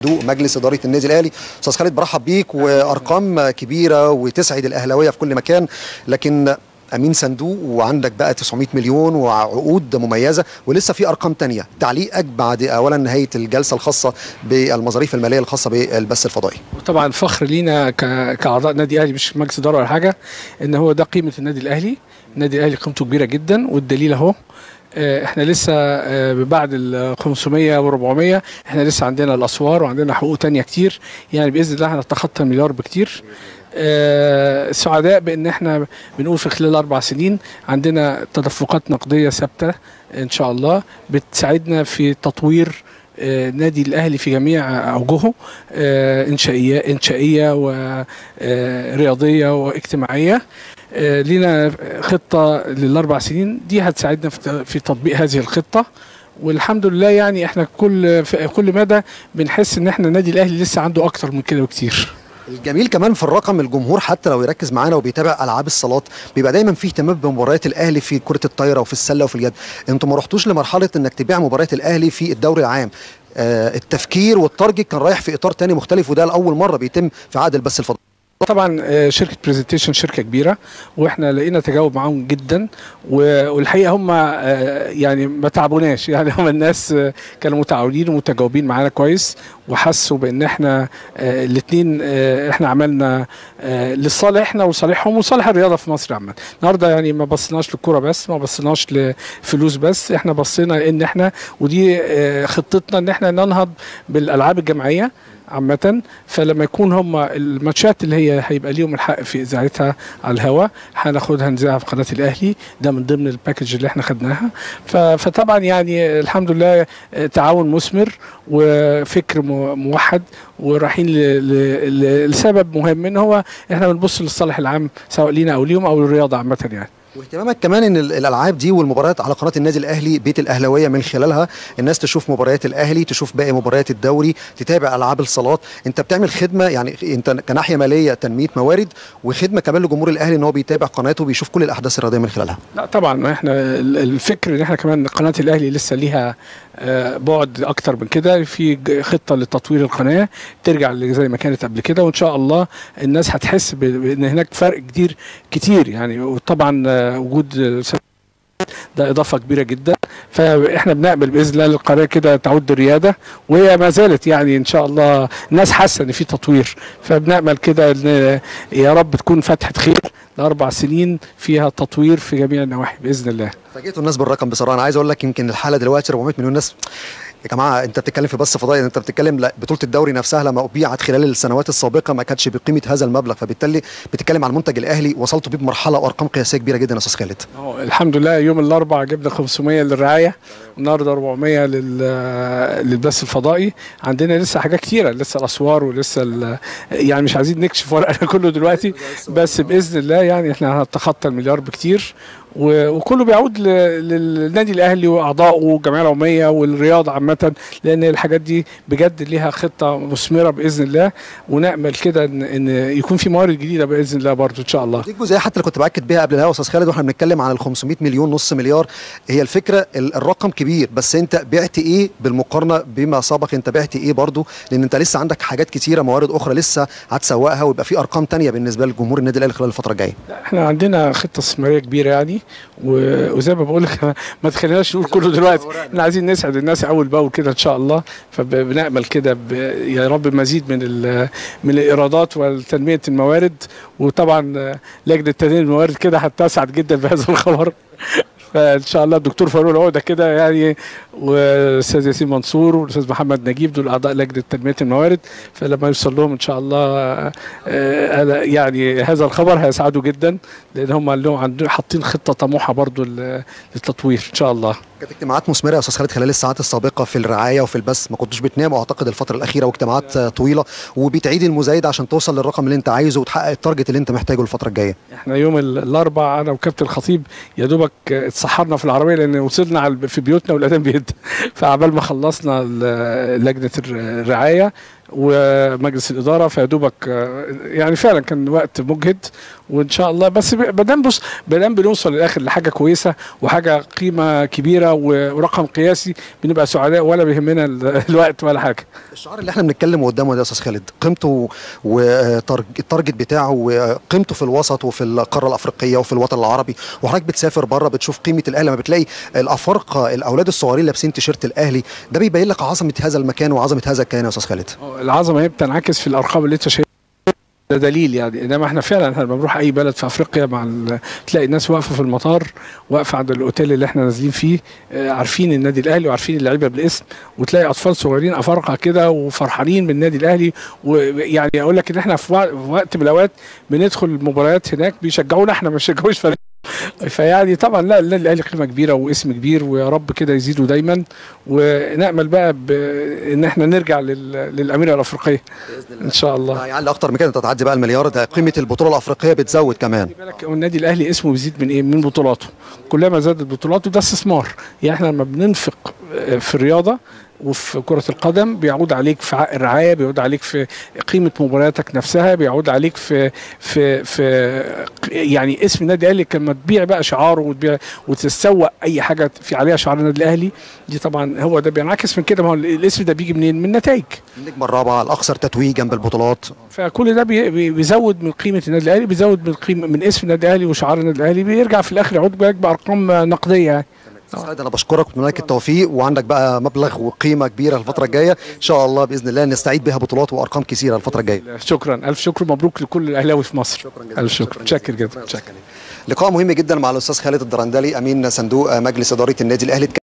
صندوق مجلس اداره النادي الاهلي استاذ خالد برحب بيك وارقام كبيره وتسعد الاهلاويه في كل مكان لكن امين صندوق وعندك بقى 900 مليون وعقود مميزه ولسه في ارقام تانية تعليقك بعد اولا نهايه الجلسه الخاصه بالمظاريف الماليه الخاصه بالبث الفضائي طبعا فخر لينا ك- كاعضاء نادي اهلي مش مجلس اداره ولا حاجه ان هو ده قيمه النادي الاهلي النادي الاهلي قيمته كبيره جدا والدليل اهو آه، احنا لسه آه، بعد ال 500 و 400 احنا لسه عندنا الاسوار وعندنا حقوق تانية كتير يعني باذن الله هنتخطى المليار بكتير آه، سعداء بان احنا بنقول في خلال اربع سنين عندنا تدفقات نقديه ثابته ان شاء الله بتساعدنا في تطوير آه، نادي الاهلي في جميع اوجهه آه، انشائيه انشائيه ورياضيه واجتماعيه آه، لينا خطه للاربع سنين دي هتساعدنا في في تطبيق هذه الخطه والحمد لله يعني احنا كل في كل مدى بنحس ان احنا النادي الاهلي لسه عنده اكتر من كده بكتير الجميل كمان في الرقم الجمهور حتى لو يركز معانا وبيتابع العاب الصالات بيبقى دايما فيه اهتمام بمباريات الاهلي في كره الطايره وفي السله وفي اليد انتوا ما رحتوش لمرحله انك تبيع مباريات الاهلي في الدوري العام آه التفكير والتارجت كان رايح في اطار تاني مختلف وده لاول مره بيتم في عقد البث الفضائي طبعا آه، شركه برزنتيشن شركه كبيره واحنا لقينا تجاوب معاهم جدا و- والحقيقه هم آه، يعني ما تعبوناش يعني هم الناس آه، كانوا متعاونين ومتجاوبين معانا كويس وحسوا بان احنا الاثنين احنا عملنا آه، لصالحنا ولصالحهم وصالح الرياضه في مصر عامه النهارده يعني ما بصيناش للكوره بس ما بصيناش لفلوس بس احنا بصينا ان احنا ودي آه، خطتنا ان احنا ننهض بالالعاب الجماعيه عامة فلما يكون هم الماتشات اللي هي هيبقى ليهم الحق في اذاعتها على الهواء هناخدها نذاعها في قناة الاهلي ده من ضمن الباكج اللي احنا خدناها ف- فطبعا يعني الحمد لله آه، تعاون مثمر وفكر مو- موحد ورايحين ل- ل- ل- لسبب مهم ان هو احنا بنبص للصالح العام سواء لينا او ليهم او للرياضة عامة يعني واهتمامك كمان ان ال- الالعاب دي والمباريات على قناه النادي الاهلي بيت الاهلاويه من خلالها الناس تشوف مباريات الاهلي تشوف باقي مباريات الدوري تتابع العاب الصالات انت بتعمل خدمه يعني انت كناحيه ماليه تنميه موارد وخدمه كمان لجمهور الاهلي ان هو بيتابع قناته وبيشوف كل الاحداث الرياضيه من خلالها لا طبعا ما احنا ال- الفكر ان احنا كمان قناه الاهلي لسه ليها آه، بعد اكتر من كده في ج- خطه لتطوير القناه ترجع ل- زي ما كانت قبل كده وان شاء الله الناس هتحس ب- بان هناك فرق كتير كتير يعني وطبعا آه، وجود الأستاذ ده اضافه كبيره جدا فاحنا بنامل باذن الله القناه كده تعود الرياده وهي ما زالت يعني ان شاء الله الناس حاسه ان في تطوير فبنامل كده ان يا رب تكون فتحه خير لاربع سنين فيها تطوير في جميع النواحي باذن الله فاجئتوا الناس بالرقم بصراحه انا عايز اقول لك يمكن الحاله دلوقتي 400 مليون ناس يا جماعه انت بتتكلم في بث فضائي انت بتتكلم لا بطوله الدوري نفسها لما ابيعت خلال السنوات السابقه ما كانتش بقيمه هذا المبلغ فبالتالي بتتكلم عن المنتج الاهلي وصلتوا بيه بمرحله وارقام قياسيه كبيره جدا يا استاذ خالد أهو الحمد لله يوم الاربعاء جبنا 500 للرعايه النهارده 400 لل للبث الفضائي عندنا لسه حاجات كتيره لسه الاسوار ولسه ال- يعني مش عايزين نكشف ورقنا كله دلوقتي بس باذن الله يعني احنا هنتخطى المليار بكتير و- وكله بيعود ل- للنادي الاهلي واعضائه والجمعيه العموميه والرياضه عامه لان الحاجات دي بجد ليها خطه مثمره باذن الله ونامل كده ان ان يكون في موارد جديده باذن الله برضو ان شاء الله دي الجزئيه حتى اللي كنت باكد بيها قبل الهوا استاذ خالد واحنا بنتكلم عن ال 500 مليون نص مليار هي الفكره ال- الرقم كبير بس انت بعت ايه بالمقارنه بما سبق انت بعت ايه برضو لان انت لسه عندك حاجات كتيره موارد اخرى لسه هتسوقها ويبقى في ارقام تانية بالنسبه لجمهور النادي الاهلي خلال الفتره الجايه احنا عندنا خطه استثماريه كبيره يعني و- وزي ما بقول لك ما تخليناش نقول كله دلوقتي احنا عايزين نسعد الناس اول باول كده ان شاء الله فبنامل كده ب- يا رب مزيد من ال- من الايرادات وتنميه الموارد وطبعا آه، لجنه تنميه الموارد كده هتسعد جدا بهذا الخبر فان شاء الله الدكتور فاروق العقده كده يعني والاستاذ ياسين منصور والاستاذ محمد نجيب دول اعضاء لجنه تنميه الموارد فلما يوصل لهم ان شاء الله آه، آه، يعني هذا الخبر هيسعدوا جدا لان هم لهم عندهم حاطين خطه طموحه برضو لل- للتطوير ان شاء الله كانت اجتماعات مثمره يا استاذ خالد خلال الساعات السابقه في الرعايه وفي البث ما كنتوش بتناموا اعتقد الفتره الاخيره واجتماعات آه، طويله وبتعيد المزايده عشان توصل للرقم اللي انت عايزه وتحقق التارجت اللي انت محتاجه الفتره الجايه احنا يوم ال- الاربعاء انا وكابتن الخطيب يا دوبك آه، اتسحرنا في العربيه لان وصلنا على في بيوتنا والاذان بيد فعبال ما خلصنا ال- لجنه الر- الرعايه ومجلس الاداره فيدوبك آه، يعني فعلا كان وقت مجهد وان شاء الله بس ما دام بص ما دام بنوصل للاخر لحاجه كويسه وحاجه قيمه كبيره و- ورقم قياسي بنبقى سعداء ولا بيهمنا ال- الوقت ولا حاجه الشعار اللي احنا بنتكلم قدامه ده يا استاذ خالد قيمته والتارجت بتاعه وقيمته في الوسط وفي القاره الافريقيه وفي الوطن العربي وحضرتك بتسافر بره بتشوف قيمه الاهلي لما بتلاقي الافارقه الاولاد الصغيرين لابسين تيشيرت الاهلي ده بيبين لك عظمه هذا المكان وعظمه هذا الكيان يا استاذ خالد العظمه هي بتنعكس في الارقام اللي انت شايفها ده دليل يعني انما احنا فعلا احنا لما بنروح اي بلد في افريقيا مع ال- تلاقي الناس واقفه في المطار واقفه عند الاوتيل اللي احنا نازلين فيه آه، عارفين النادي الاهلي وعارفين اللعيبه بالاسم وتلاقي اطفال صغيرين افارقه كده وفرحانين بالنادي الاهلي ويعني اقول لك ان احنا في وق- في وقت من الاوقات بندخل المباريات هناك بيشجعونا احنا ما بيشجعوش فريق فيعني طبعا لا النادي الاهلي قيمه كبيره واسم كبير ويا رب كده يزيدوا دايما ونامل بقى ب- ان احنا نرجع لل- للاميره الافريقيه ان شاء الله يعني اكتر من كده انت تعدي بقى المليار ده قيمه البطوله الافريقيه بتزود كمان خلي بالك هو النادي الاهلي اسمه بيزيد من ايه؟ من بطولاته. كلما زادت بطولاته ده استثمار، يعني احنا لما بننفق آه، في الرياضه وفي كرة القدم بيعود عليك في عقد الرعاية بيعود عليك في قيمة مبارياتك نفسها بيعود عليك في في في يعني اسم النادي الأهلي لما تبيع بقى شعاره وتبيع وتسوق أي حاجة في عليها شعار النادي الأهلي دي طبعا هو ده بينعكس من كده ما هو الاسم ده بيجي منين؟ من نتائج النجمه الرابعه الاكثر تتويجا بالبطولات فكل ده بي- بي- بيزود من قيمه النادي الاهلي بيزود من قيمه من اسم النادي الاهلي وشعار النادي الاهلي بيرجع في الاخر يعود بقى بارقام نقديه يعني استاذ خالد انا بشكرك واتمنى لك التوفيق وعندك بقى مبلغ وقيمه كبيره الفتره الجايه ان شاء الله باذن الله نستعيد بها بطولات وارقام كثيره الفتره الجايه شكرا الف شكر مبروك لكل الاهلاوي في مصر شكرا جزيلا الف شكر شكراً متشكر جزيلاً. جدا شكراً. متشكر لقاء مهم جدا مع الاستاذ خالد الدرندلي امين صندوق مجلس اداره النادي الاهلي